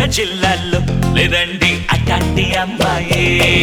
జిల్లాల్లో లేదండి అట్లాంటి అమ్మాయి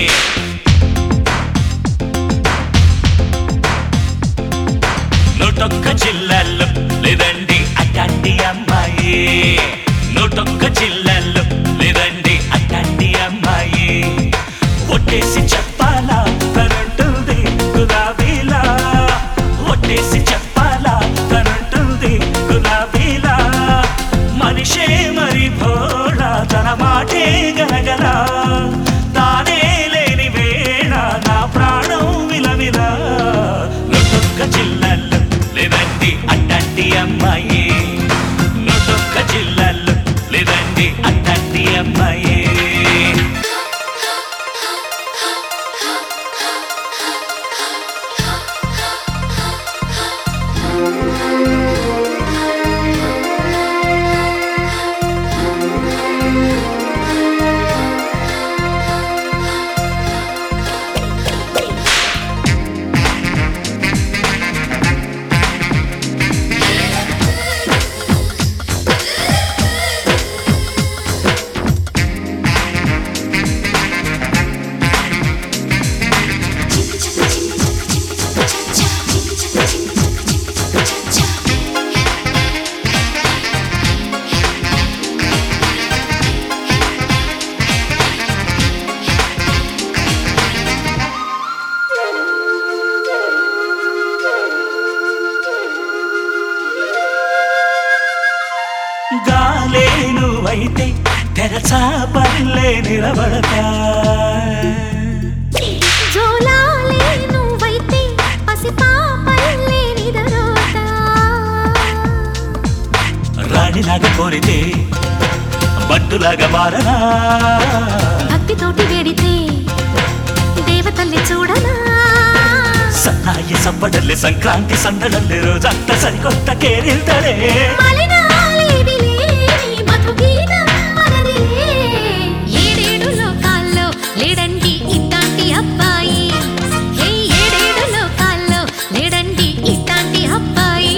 నూటొక్క జిల్లాల్లో లేదండి అట్లాంటి అమ్మాయి నూటొక్క జిల్లాల్లో లేదండి అట్లాంటి అమ్మాయి ఒట్టేసి చెప్పాలా తనంటుంది గులాబీలా ఒట్టేసి చెప్పాలా తనంటుంది గులాబీలా మనిషే మరి భోళా తన మాటే గలగల తానే లేని వేళ నా ప్రాణం విలవిలా నొట్టొక్క జిల్లాల్లో లేదండి అట్లాంటి అమ్మాయి నొట్టొక్క జిల్లాల్లో లేదండి అట్లాంటి అమ్మాయి గాలే నువ్వైతే తెరచా పల్లె నిలబడతా జోలాలే నువ్వైతే పసిపాపల్లే నిదరోతా రాణిలాగా కోరితే బట్టులాగా మారనా భక్తితోటి వేడితే దేవతల్లి చూడనా సన్నాయి సవ్వడల్లే సంక్రాంతి సందడల్లే రోజంతా సరికొత్త కేరిల్తడే మలినాలేవి లేని మధుగీతం మనదే. ఏడేడు లోకాల్లో లేడండి ఇట్టాంటి అబ్బాయి హే ఏడేడు లోకాల్లో లేడండి ఇట్టాంటి అబ్బాయి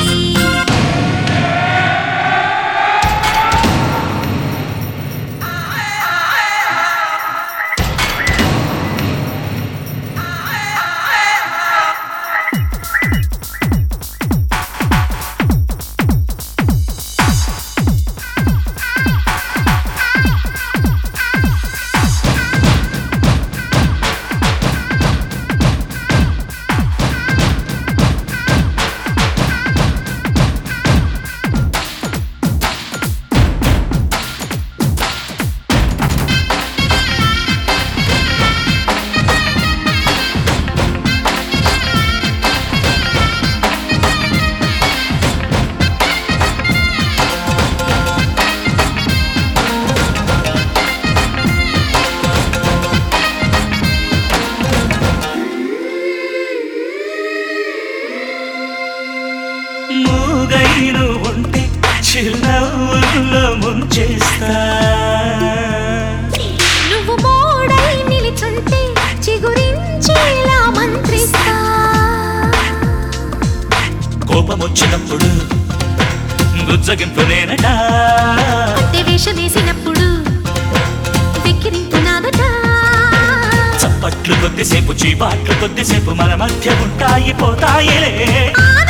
మూగైను ఉంటే చిరునవ్వుల్లో ముంచేస్తా నువ్వు మోడై నిలిచుంటే చిగురించేలా మంత్రిస్తా కోపం వచ్చినప్పుడు బుజ్జగింపు నేనట అంటే వేషం వేసినప్పుడు వెక్కిరింపు నాదట చప్పట్లు కొద్దిసేపు చీపాట్లు కొద్దిసేపు మన మధ్య ఉంటాయి పోతాయిలే ఆ